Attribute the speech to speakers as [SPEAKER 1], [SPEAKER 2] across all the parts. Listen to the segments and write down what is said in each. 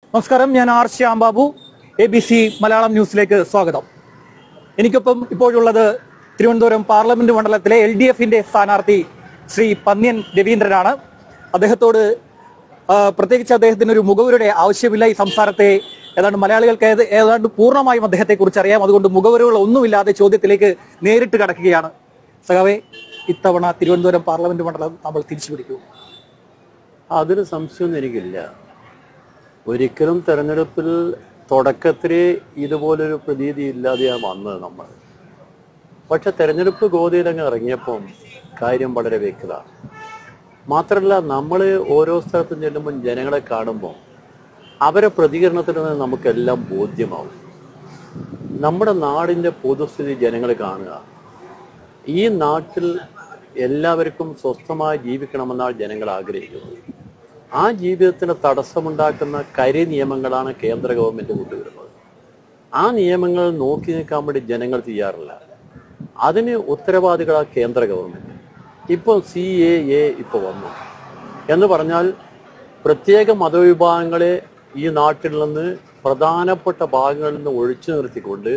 [SPEAKER 1] നമസ്കാരം ഞാൻ R Shyam Babu A B C Malayalam ന്യൂസിലേക്ക് സ്വാഗതം എനിക്കൊപ്പം ഇപ്പോഴുള്ളത് തിരുവനന്തപുരം പാർലമെന്റ് മണ്ഡലത്തിലെ എൽ ഡി എഫിന്റെ സ്ഥാനാർത്ഥി ശ്രീ പന്ന്യൻ രവീന്ദ്രനാണ് അദ്ദേഹത്തോട് ആ, പ്രത്യേകിച്ച് അദ്ദേഹത്തിന് ഒരു മുഖവരുടെ ആവശ്യമില്ല ഈ സംസാരത്തെ ഏതാണ്ട് മലയാളികൾക്ക് ഏത് ഏതാണ്ട് പൂർണ്ണമായും അദ്ദേഹത്തെ കുറിച്ച് അറിയാം അതുകൊണ്ട് മുഖവരുകൾ ഒന്നുമില്ലാതെ ചോദ്യത്തിലേക്ക് നേരിട്ട് കടക്കുകയാണ് സഖാവെ ഇത്തവണ തിരുവനന്തപുരം പാർലമെന്റ് മണ്ഡലം നമ്മൾ തിരിച്ചു പിടിക്കൂ
[SPEAKER 2] അതിന് സംശയമൊന്നും എനിക്കില്ല ഒരിക്കലും തെരഞ്ഞെടുപ്പിൽ തുടക്കത്തിൽ ഇതുപോലൊരു പ്രതീതി ഇല്ലാതെയാണ് വന്നത് നമ്മൾ പക്ഷെ തെരഞ്ഞെടുപ്പ് ഗോതയിലങ്ങ് ഇറങ്ങിയപ്പം കാര്യം വളരെ വ്യക്തത മാത്രമല്ല നമ്മൾ ഓരോ സ്ഥലത്തും ചെല്ലുമ്പോൾ ജനങ്ങളെ കാണുമ്പോൾ അവരെ പ്രതികരണത്തിൽ നിന്ന് നമുക്കെല്ലാം ബോധ്യമാവും നമ്മുടെ നാടിൻ്റെ പൊതുസ്ഥിതി ജനങ്ങൾ കാണുക ഈ നാട്ടിൽ എല്ലാവർക്കും സ്വസ്ഥമായി ജീവിക്കണമെന്നാണ് ജനങ്ങൾ ആഗ്രഹിക്കുന്നത് ആ ജീവിതത്തിന് തടസ്സമുണ്ടാക്കുന്ന കരി നിയമങ്ങളാണ് കേന്ദ്ര ഗവൺമെന്റ് കൊണ്ടുവരുന്നത് ആ നിയമങ്ങൾ നോക്കി നിൽക്കാൻ വേണ്ടി ജനങ്ങൾ ചെയ്യാറില്ല അതിന് ഉത്തരവാദികളാ കേന്ദ്ര ഗവൺമെന്റ് ഇപ്പോൾ സി എ എ ഇപ്പോൾ വന്നു എന്ന് പറഞ്ഞാൽ പ്രത്യേക മതവിഭാഗങ്ങളെ ഈ നാട്ടിൽ നിന്ന് പ്രധാനപ്പെട്ട ഭാഗങ്ങളിൽ നിന്ന് ഒഴിച്ചു നിർത്തിക്കൊണ്ട്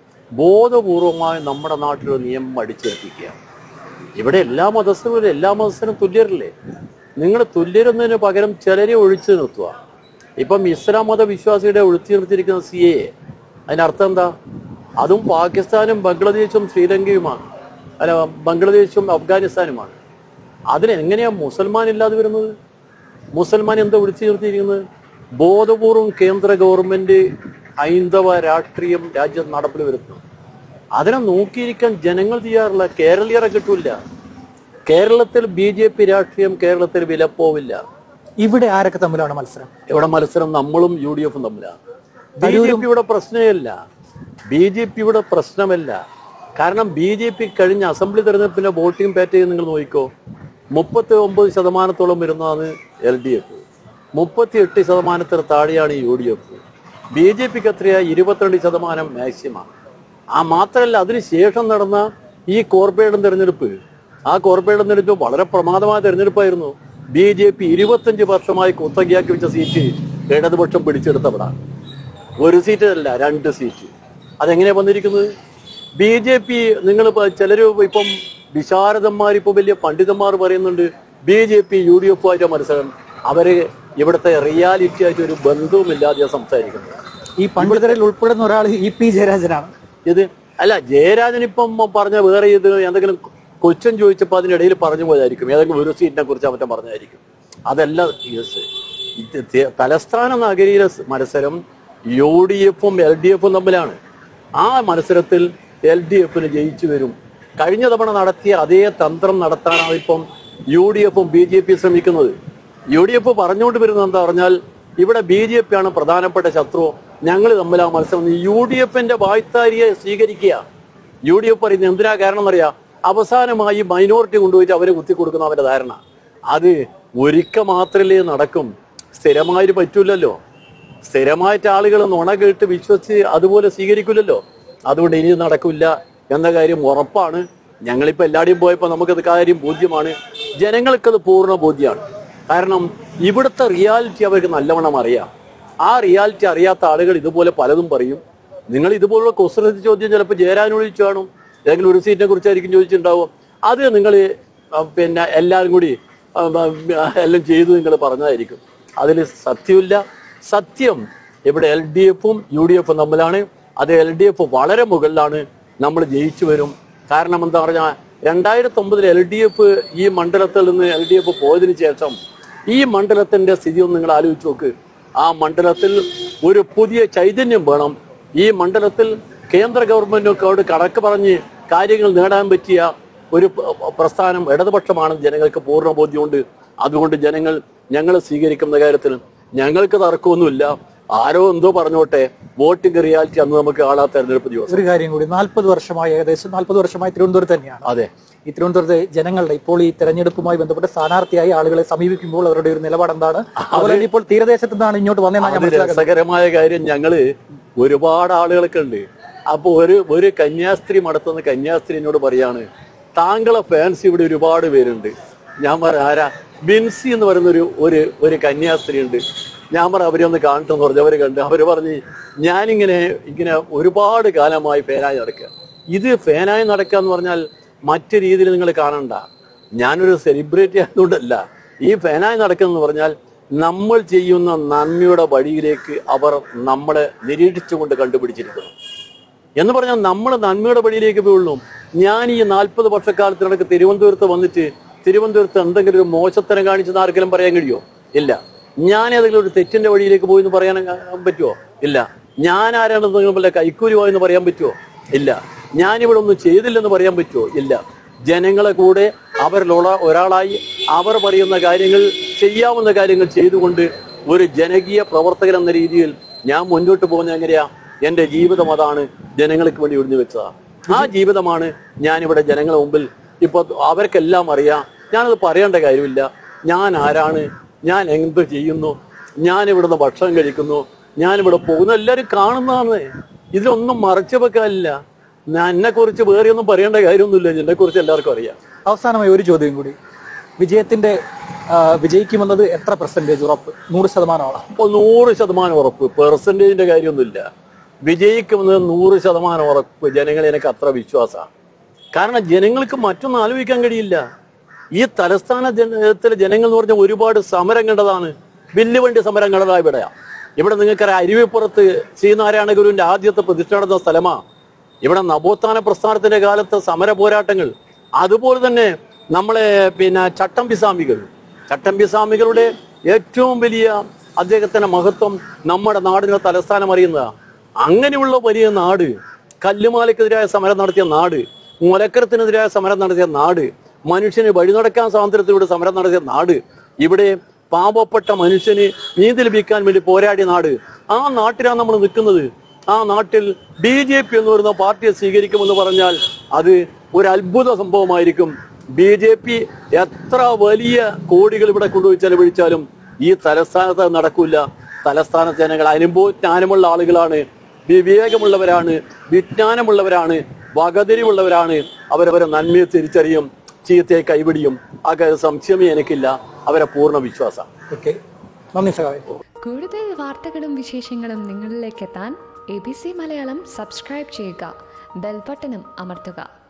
[SPEAKER 2] ബോധപൂർവമായി നമ്മുടെ നാട്ടിലൊരു നിയമം അടിച്ചേൽപ്പിക്കുക ഇവിടെ എല്ലാ മതസ്ഥരും എല്ലാ മതസ്ഥരും തുല്യരല്ലേ നിങ്ങൾ തുല്യരെന്നതിന് പകരം ചിലരെ ഒഴിച്ചു നിർത്തുക ഇപ്പം ഇസ്ലാം മത വിശ്വാസിയുടെ ഒഴിച്ചു നിർത്തിയിരിക്കുന്ന സി എ അതിനർത്ഥം എന്താ അതും പാകിസ്ഥാനും ബംഗ്ലാദേശും ശ്രീലങ്കയുമാണ് അല്ല ബംഗ്ലാദേശും അഫ്ഗാനിസ്ഥാനുമാണ് അതിന് എങ്ങനെയാ മുസൽമാൻ ഇല്ലാതെ വരുന്നത് മുസൽമാൻ എന്താ വിളിച്ചു നിർത്തിയിരിക്കുന്നത് ബോധപൂർവം കേന്ദ്ര ഗവൺമെന്റ് ഹൈന്ദവ രാഷ്ട്രീയം രാജ്യം നടപ്പിൽ വരുത്തുന്നു അതിനെ നോക്കിയിരിക്കാൻ ജനങ്ങൾ ചെയ്യാറില്ല കേരളീയരെ കിട്ടൂല കേരളത്തിൽ ബി ജെ പി രാഷ്ട്രീയം കേരളത്തിൽ വിലപ്പോവില്ല
[SPEAKER 1] ഇവിടെ ആരൊക്കെ തമ്മിലാണ് മത്സരം
[SPEAKER 2] ഇവിടെ മത്സരം നമ്മളും യു ഡി എഫും തമ്മിലാണ് ബി ജെ പിയുടെ പ്രശ്നമല്ല ബി ജെ പിയുടെ പ്രശ്നമല്ല കാരണം ബി ജെ പി കഴിഞ്ഞ അസംബ്ലി തെരഞ്ഞെടുപ്പിന്റെ വോട്ടിംഗ് പാറ്റേൺ നിങ്ങൾ നോക്കിക്കോ മുപ്പത്തി ഒമ്പത് ശതമാനത്തോളം വരുന്നതാണ് എൽ ഡി എഫ് മുപ്പത്തി എട്ട് ശതമാനത്തിന് താഴെയാണ് U D F B J പിക്ക് എത്രയാ ഇരുപത്തിരണ്ട് ശതമാനം മാക്സിമം ആ മാത്രമല്ല അതിനുശേഷം നടന്ന ഈ കോർപ്പറേഷൻ തെരഞ്ഞെടുപ്പ് ആ കോർപ്പറേഷൻ തെരഞ്ഞെടുപ്പ് വളരെ പ്രമാദമായ തെരഞ്ഞെടുപ്പായിരുന്നു ബി ജെ പി ഇരുപത്തഞ്ച് വർഷമായി കുത്തകയാക്കി വെച്ച സീറ്റ് ഇടതുപക്ഷം പിടിച്ചെടുത്തവിടാണ് ഒരു സീറ്റ് അല്ല രണ്ട് സീറ്റ് അതെങ്ങനെയാ വന്നിരിക്കുന്നത് ബി ജെ പി നിങ്ങൾ ചിലര് ഇപ്പം വിശാരദന്മാർ ഇപ്പൊ വലിയ പണ്ഡിതന്മാർ പറയുന്നുണ്ട് B J P U D F ആയിട്ട് മത്സരം അവര് ഇവിടുത്തെ റിയാലിറ്റി ആയിട്ട് ഒരു ബന്ധവുമില്ലാതെ സംസാരിക്കുന്നത്
[SPEAKER 1] ഈ പണ്ഡിതരിൽ ഉൾപ്പെടുന്ന ഒരാൾ ഇ പി ജയരാജനാണ്
[SPEAKER 2] ഇത് അല്ല ജയരാജൻ ഇപ്പം പറഞ്ഞ വേറെ ഇത് എന്തെങ്കിലും ക്വസ്റ്റ്യൻ ചോദിച്ചപ്പോൾ അതിനിടയിൽ പറഞ്ഞു പോയതായിരിക്കും ഏതെങ്കിലും ഒരു സീറ്റിനെ കുറിച്ച് മറ്റും പറഞ്ഞതായിരിക്കും അതല്ല കേസ് ഇത് തെ- തലസ്ഥാന നഗരിയിലെ സ് മത്സരം യു ഡി എഫും എൽ ഡി എഫും തമ്മിലാണ് ആ മത്സരത്തിൽ എൽ ഡി എഫിന് ജയിച്ചു വരും കഴിഞ്ഞ തവണ നടത്തിയ അതേ തന്ത്രം നടത്താനാണ് ഇപ്പം യു ഡി എഫും ബി ജെ പി ശ്രമിക്കുന്നത് യു ഡി എഫ് പറഞ്ഞുകൊണ്ട് വരുന്നത് എന്താ പറഞ്ഞാൽ ഇവിടെ ബി ജെ പി ആണ് പ്രധാനപ്പെട്ട ശത്രു ഞങ്ങൾ തമ്മിൽ ആ മത്സരം യു ഡി എഫിന്റെ വായ്ത്താരിയെ സ്വീകരിക്കുക യു ഡി എഫ് പറയുന്നത് എന്തിനാ കാരണം എന്നറിയാം അവസാനമായി മൈനോറിറ്റി കൊണ്ടുപോയിട്ട് അവരെ കുത്തി കൊടുക്കുന്ന അവരുടെ ധാരണ അത് ഒരിക്കൽ മാത്രമല്ലേ നടക്കും സ്ഥിരമായിട്ട് പറ്റൂലല്ലോ സ്ഥിരമായിട്ട് ആളുകൾ നുണ കേട്ട് വിശ്വസിച്ച് അതുപോലെ സ്വീകരിക്കില്ലല്ലോ അതുകൊണ്ട് ഇനി നടക്കില്ല എന്ന കാര്യം ഉറപ്പാണ് ഞങ്ങളിപ്പോൾ എല്ലാവരുടെയും പോയപ്പോൾ നമുക്കത് കാര്യം ബോധ്യമാണ് ജനങ്ങൾക്കത് പൂർണ്ണ ബോധ്യമാണ് കാരണം ഇവിടുത്തെ റിയാലിറ്റി അവർക്ക് നല്ലവണ്ണം അറിയാം ആ റിയാലിറ്റി അറിയാത്ത ആളുകൾ ഇതുപോലെ പലതും പറയും നിങ്ങൾ ഇതുപോലുള്ള ക്വസ്റ്റൻ ചോദ്യം ചിലപ്പോൾ ജയരാനോട് ചോദിച്ചു കാണും ഏതെങ്കിലും ഒരു സീറ്റിനെ കുറിച്ചായിരിക്കും ചോദിച്ചിട്ടുണ്ടാവും അത് നിങ്ങൾ പിന്നെ എല്ലാവരും കൂടി ആ, ആ, എല്ലാം ചെയ്തു നിങ്ങൾ പറഞ്ഞതായിരിക്കും അതിൽ സത്യമില്ല സത്യം ഇവിടെ എൽ ഡി എഫും യു ഡി എഫും തമ്മിലാണ് അത് എൽ ഡി എഫ് വളരെ മുകളിലാണ് നമ്മൾ ജയിച്ചു വരും കാരണം എന്താ പറഞ്ഞാൽ രണ്ടായിരത്തി ഒമ്പതിൽ എൽ ഡി എഫ് ഈ മണ്ഡലത്തിൽ നിന്ന് എൽ ഡി എഫ് പോയതിനു ശേഷം ഈ മണ്ഡലത്തിന്റെ സ്ഥിതി ഒന്ന് നിങ്ങൾ ആലോചിച്ച് നോക്ക് ആ മണ്ഡലത്തിൽ ഒരു പുതിയ ചൈതന്യം വേണം ഈ മണ്ഡലത്തിൽ കേന്ദ്ര ഗവൺമെന്റിനോട് കണക്ക് പറഞ്ഞ് കാര്യങ്ങൾ നേടാൻ പറ്റിയ ഒരു പ- പ്രസ്ഥാനം ഇടതുപക്ഷമാണെന്ന് ജനങ്ങൾക്ക് പൂർണ്ണ ബോധ്യമുണ്ട് അതുകൊണ്ട് ജനങ്ങൾ ഞങ്ങൾ സ്വീകരിക്കുന്ന കാര്യത്തിൽ ഞങ്ങൾക്ക് തർക്കമൊന്നുമില്ല ആരോ എന്തോ പറഞ്ഞോട്ടെ വോട്ടിംഗ് റിയാലിറ്റി അന്ന് നമുക്ക് ആളാ തെരഞ്ഞെടുപ്പ് ദിവസം
[SPEAKER 1] ഒരു കാര്യം കൂടി നാൽപ്പത് വർഷമായി ഏകദേശം നാൽപ്പത് വർഷമായി തിരുവനന്തപുരത്ത് തന്നെയാണ്
[SPEAKER 2] അതെ
[SPEAKER 1] ഈ തിരുവനന്തപുരത്തെ ജനങ്ങളുടെ ഇപ്പോൾ ഈ തെരഞ്ഞെടുപ്പുമായി ബന്ധപ്പെട്ട സ്ഥാനാർത്ഥിയായി ആളുകളെ സമീപിക്കുമ്പോൾ അവരുടെ ഒരു നിലപാട് എന്താണ് അതുപോലെ തന്നെ ഇപ്പോൾ തീരദേശത്ത് നിന്നാണ് ഇങ്ങോട്ട് വന്നതെന്നാണ് ഞാൻ
[SPEAKER 2] അത്
[SPEAKER 1] മനസ്സിലാക്കുന്നത്
[SPEAKER 2] രസകരമായ കാര്യം ഞങ്ങള് ഒരുപാട് ആളുകളൊക്കെ ഉണ്ട് അപ്പൊ ഒരു ഒരു കന്യാസ്ത്രീ മടത്തുന്ന കന്യാസ്ത്രീ എന്നോട് പറയാണ് താങ്കളെ ഫാൻസ് ഇവിടെ ഒരുപാട് പേരുണ്ട് ഞാൻ പറ ആരാ ബിൻസി എന്ന് പറയുന്ന ഒരു ഒരു ഒരു കന്യാസ്ത്രീ ഉണ്ട് ഞാൻ പറ അവരെ ഒന്ന് കാണട്ടെന്ന് പറഞ്ഞു അവര് കണ്ട് അവര് പറഞ്ഞ് ഞാനിങ്ങനെ ഇങ്ങനെ ഒരുപാട് കാലമായി ഫാനായി നടക്കുക ഇത് ഫാനായി നടക്കുക എന്ന് പറഞ്ഞാൽ മറ്റു രീതിയിൽ നിങ്ങൾ കാണണ്ട ഞാനൊരു സെലിബ്രിറ്റി ആയതുകൊണ്ടല്ല ഈ ഫാനായി നടക്കുന്നത് പറഞ്ഞാൽ നമ്മൾ ചെയ്യുന്ന നന്മയുടെ വഴിയിലേക്ക് അവർ നമ്മളെ നിരീക്ഷിച്ചുകൊണ്ട് കണ്ടുപിടിച്ചിരിക്കുന്നു എന്ന് പറഞ്ഞാൽ നമ്മൾ നന്മയുടെ വഴിയിലേക്ക് പോയുള്ളൂ ഞാൻ ഈ നാൽപ്പത് വർഷക്കാലത്തിനിടയ്ക്ക് തിരുവനന്തപുരത്ത് വന്നിട്ട് തിരുവനന്തപുരത്ത് എന്തെങ്കിലും ഒരു മോശത്തരം കാണിച്ചെന്ന് ആർക്കെങ്കിലും പറയാൻ കഴിയുമോ ഇല്ല ഞാൻ ഏതെങ്കിലും ഒരു തെറ്റിന്റെ വഴിയിലേക്ക് പോയി എന്ന് പറയാൻ ആ, പറ്റുമോ ഇല്ല ഞാൻ ആരാണെന്ന് വല്ല കൈക്കൂലി പോയെന്ന് പറയാൻ പറ്റുമോ ഇല്ല ഞാനിവിടെ ഒന്നും ചെയ്തില്ലെന്ന് പറയാൻ പറ്റുമോ ഇല്ല ജനങ്ങളെ കൂടെ അവരിലുള്ള ഒരാളായി അവർ പറയുന്ന കാര്യങ്ങൾ ചെയ്യാവുന്ന കാര്യങ്ങൾ ചെയ്തുകൊണ്ട് ഒരു ജനകീയ പ്രവർത്തകൻ എന്ന രീതിയിൽ ഞാൻ മുന്നോട്ട് പോകുന്നത് എങ്ങനെയാ എന്റെ ജീവിതം അതാണ് ജനങ്ങൾക്ക് വേണ്ടി ഒഴിഞ്ഞു വെച്ചതാ ആ ജീവിതമാണ് ഞാനിവിടെ ജനങ്ങളുടെ മുമ്പിൽ ഇപ്പൊ അവർക്കെല്ലാം അറിയാം ഞാനത് പറയേണ്ട കാര്യമില്ല ഞാൻ ആരാണ് ഞാൻ എന്ത് ചെയ്യുന്നു ഞാൻ ഇവിടുന്ന് ഭക്ഷണം കഴിക്കുന്നു ഞാൻ ഇവിടെ പോകുന്നു എല്ലാവരും കാണുന്നതാണ് ഇതിലൊന്നും മറച്ചു വെക്കാനില്ല ഞാൻ എന്നെ കുറിച്ച് വേറെ ഒന്നും പറയേണ്ട കാര്യമൊന്നുമില്ല എന്നെ കുറിച്ച് എല്ലാവർക്കും അറിയാം
[SPEAKER 1] അവസാനമായി ഒരു ചോദ്യം കൂടി വിജയത്തിന്റെ ആ, വിജയിക്കുമെന്നത് എത്ര പെർസെന്റേജ് ഉറപ്പ് നൂറ് ശതമാനമാണ്
[SPEAKER 2] അപ്പോൾ നൂറ് ശതമാനം ഉറപ്പ് പെർസെൻറ്റേജിന്റെ കാര്യമൊന്നുമില്ല വിജയിക്കുമെന്ന് നൂറ് ശതമാനം ഉറപ്പ് ജനങ്ങളെ എനിക്ക് അത്ര വിശ്വാസമാണ് കാരണം ജനങ്ങൾക്ക് മറ്റൊന്നും ആലോചിക്കാൻ കഴിയില്ല ഈ തലസ്ഥാന ജനത്തിലെ ജനങ്ങൾ എന്ന് പറഞ്ഞാൽ ഒരുപാട് സമരം കണ്ടതാണ് വില്ലുവണ്ടി സമരം കണ്ടതാ ഇവിടെ ഇവിടെ നിങ്ങൾക്കറിയാം അരുവിപ്പുറത്ത് ശ്രീനാരായണ ഗുരുവിന്റെ ആദ്യത്തെ പ്രതിഷ്ഠ നടന്ന സ്ഥലമാ ഇവിടെ നവോത്ഥാന പ്രസ്ഥാനത്തിന്റെ കാലത്ത് സമര പോരാട്ടങ്ങൾ അതുപോലെ തന്നെ നമ്മളെ പിന്നെ ചട്ടമ്പിസ്വാമികൾ ചട്ടമ്പിസ്വാമികളുടെ ഏറ്റവും വലിയ അദ്ദേഹത്തിന്റെ മഹത്വം നമ്മുടെ നാടിന്റെ തലസ്ഥാനം അറിയുന്നതാ അങ്ങനെയുള്ള വലിയ നാട് കല്ലുമാലയ്ക്കെതിരായ സമരം നടത്തിയ നാട് മുലക്കരത്തിനെതിരായ സമരം നടത്തിയ നാട് മനുഷ്യന് വഴി നടക്കാൻ സ്വാതന്ത്ര്യത്തിലൂടെ സമരം നടത്തിയ നാട് ഇവിടെ പാവപ്പെട്ട മനുഷ്യന് നീതി ലഭിക്കാൻ വേണ്ടി പോരാടിയ നാട് ആ നാട്ടിലാണ് നമ്മൾ നിൽക്കുന്നത് ആ നാട്ടിൽ ബി ജെ പി എന്ന് പറയുന്ന പാർട്ടിയെ സ്വീകരിക്കുമെന്ന് പറഞ്ഞാൽ അത് ഒരു അത്ഭുത സംഭവമായിരിക്കും ബി ജെ പി എത്ര വലിയ കോടികൾ ഇവിടെ കൊണ്ടുപോയി ചെലവഴിച്ചാലും ഈ തലസ്ഥാനത്ത് അത് നടക്കൂല തലസ്ഥാന ജനങ്ങൾ അനുഭവ ജ്ഞാനമുള്ള ആളുകളാണ് വിവേകമുള്ളവരാണ് വിജ്ഞാനമുള്ളവരാണ് വകതിരിവുള്ളവരാണ് അവരവരെ നന്മയെ തിരിച്ചറിയും ചീത്തയെ കൈപിടിയും ആ കാര്യം സംശയമേ എനിക്കില്ല അവരെ പൂർണ്ണ വിശ്വാസം
[SPEAKER 1] ഓക്കെ നന്ദി സഹായ
[SPEAKER 3] കൂടുതൽ വാർത്തകളും വിശേഷങ്ങളും നിങ്ങളിലേക്ക് എത്താൻ A B C Malayalam subscribe ചെയ്യുക ബെൽബട്ടനും അമർത്തുക